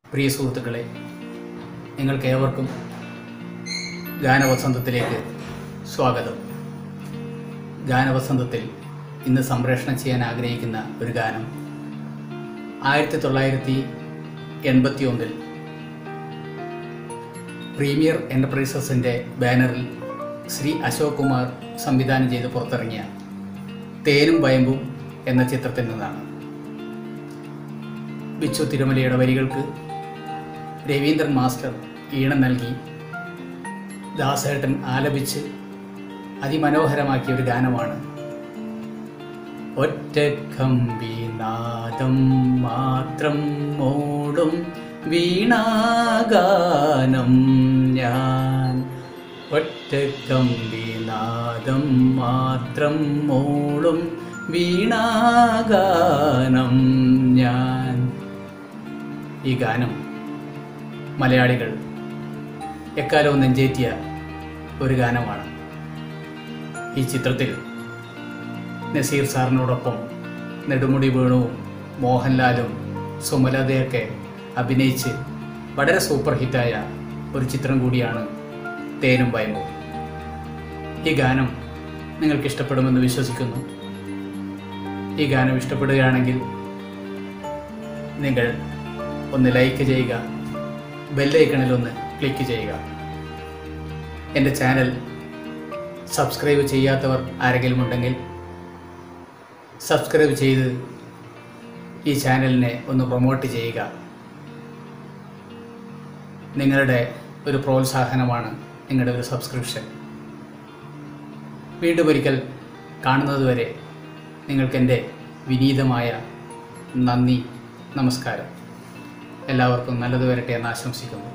പ്രിയ സുഹൃത്തുക്കളെ നിങ്ങൾക്കേവർക്കും ഗാനവസന്തത്തിലേക്ക് സ്വാഗതം ഗാനവസന്തത്തിൽ ഇന്ന് സംപ്രേഷണം ചെയ്യാൻ ആഗ്രഹിക്കുന്ന ഒരു ഗാനം ആയിരത്തി തൊള്ളായിരത്തി എൺപത്തി ഒന്നിൽ പ്രീമിയർ എൻ്റർപ്രൈസസിൻ്റെ ബാനറിൽ ശ്രീ അശോക് കുമാർ സംവിധാനം ചെയ്ത് പുറത്തിറങ്ങിയ തേനും വയമ്പും എന്ന ചിത്രത്തിൽ നിന്നാണ് ബിച്ചു തിരുമലയുടെ വരികൾക്ക് രവീന്ദ്രൻ മാസ്റ്റർ ഈണം നൽകി ദാസേട്ടൻ ആലപിച്ച് അതിമനോഹരമാക്കിയ ഒരു ഗാനമാണ് ഒറ്റക്കമ്പിനാദം മാത്രം മൂടും വീണാഗാനം ഞാൻ ഒറ്റക്കമ്പിനാദം മാത്രം മൂളും വീണാഗാനം ഞാൻ ഈ ഗാനം മലയാളികൾ എക്കാലവും നെഞ്ചേറ്റിയ ഒരു ഗാനമാണ് ഈ ചിത്രത്തിൽ നസീർ സാറിനോടൊപ്പം നെടുമുടി വേണുവും മോഹൻലാലും സുമലതയൊക്കെ അഭിനയിച്ച് വളരെ സൂപ്പർ ഹിറ്റായ ഒരു ചിത്രം കൂടിയാണ് തേനും വയമ്പും ഈ ഗാനം നിങ്ങൾക്ക് ഇഷ്ടപ്പെടുമെന്ന് വിശ്വസിക്കുന്നു ഈ ഗാനം ഇഷ്ടപ്പെടുകയാണെങ്കിൽ നിങ്ങൾ ഒന്ന് ലൈക്ക് ചെയ്യുക ബെല്ലൈക്കണിൽ ഒന്ന് ക്ലിക്ക് ചെയ്യുക എൻ്റെ ചാനൽ സബ്സ്ക്രൈബ് ചെയ്യാത്തവർ ആരെങ്കിലും ഉണ്ടെങ്കിൽ സബ്സ്ക്രൈബ് ചെയ്ത് ഈ ചാനലിനെ ഒന്ന് പ്രൊമോട്ട് ചെയ്യുക നിങ്ങളുടെ ഒരു പ്രോത്സാഹനമാണ് നിങ്ങളുടെ ഒരു സബ്സ്ക്രിപ്ഷൻ വീണ്ടും ഒരിക്കൽ കാണുന്നതുവരെ നിങ്ങൾക്കെൻ്റെ വിനീതമായ നന്ദി നമസ്കാരം എല്ലാവർക്കും നല്ലത് വരട്ടെ എന്ന് ആശംസിക്കുന്നു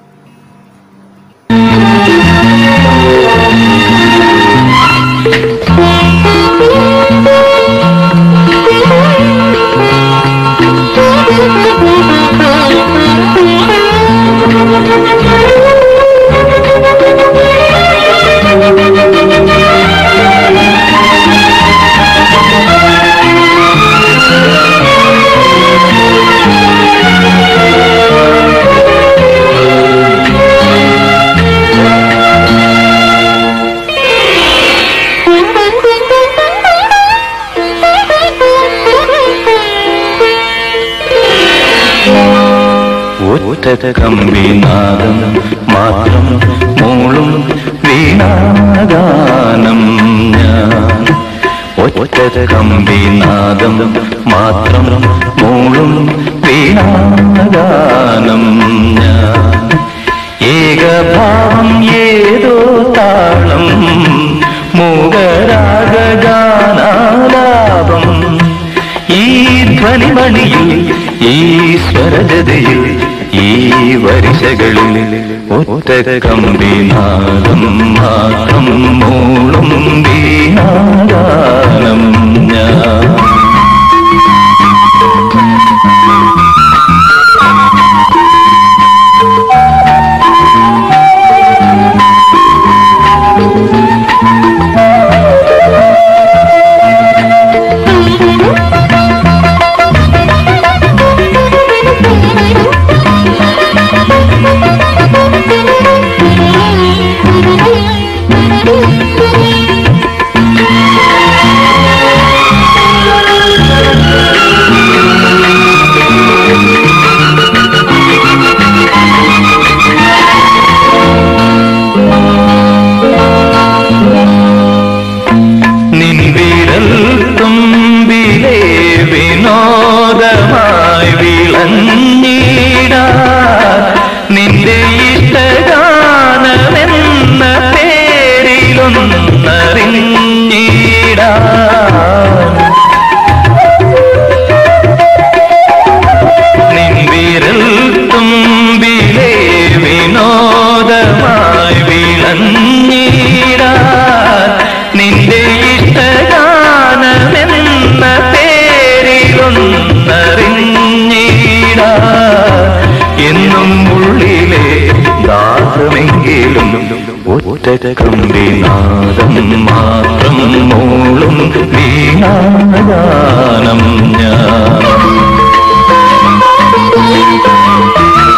ഒറ്റ കമ്പിനാദം മാത്രം മൂളും വീണാഗാനം ഞാൻ ഒറ്റ കമ്പിനാദം മാത്രം മൂളും വീണാഗാനം ഞാൻ ഏകഭാവം ഏതോ താളം മൂകരാഗാനാലാപം ഈ ധ്വനിമണിയിൽ ഈ സ്വരജതയിൽ ഈ വരിശകളിൽ ഒറ്റ കമ്പിനാദം മാത്രം മൂളും വീണാഗാനം ഞാൻ നിൻവിരൽ തുമ്പിലെ വിനോദമായി വിളഞ്ഞിട നിന്റെ ഇഷ്ടഗാനമെന്ന പേരിലൊന്നറിഞ്ഞിട നിൻവിരൽ തുമ്പിലെ വിനോദമായി വിളഞ്ഞിട നിന്റെ ഇഷ്ടഗാനമെന്ന പേരിലൊന്നറിഞ്ഞിട എന്നും ഉള്ളിലെ ദാസമെങ്കിലും ഒറ്റ കമ്പിനാദം മാത്രം മൂളും വീണാഗാനം ഞാൻ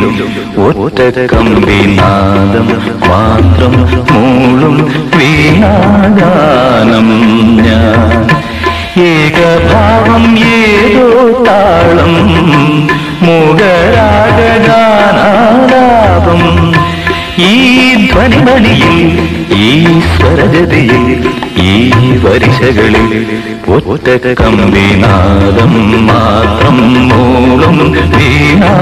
ഒറ്റ കമ്പിനാദം മാത്രം മൂളും വീണാഗാനം ഞാൻ ഏകഭാവം ഏതോ താളം മുഖരാഗാനാലാപം ഈ ധ്വനിമണിയിൽ ഈ സ്വരജതിയിൽ ഈ വരിശകളിൽ ഒറ്റ കമ്പിനാദം മാത്രം മൂളും വീണാ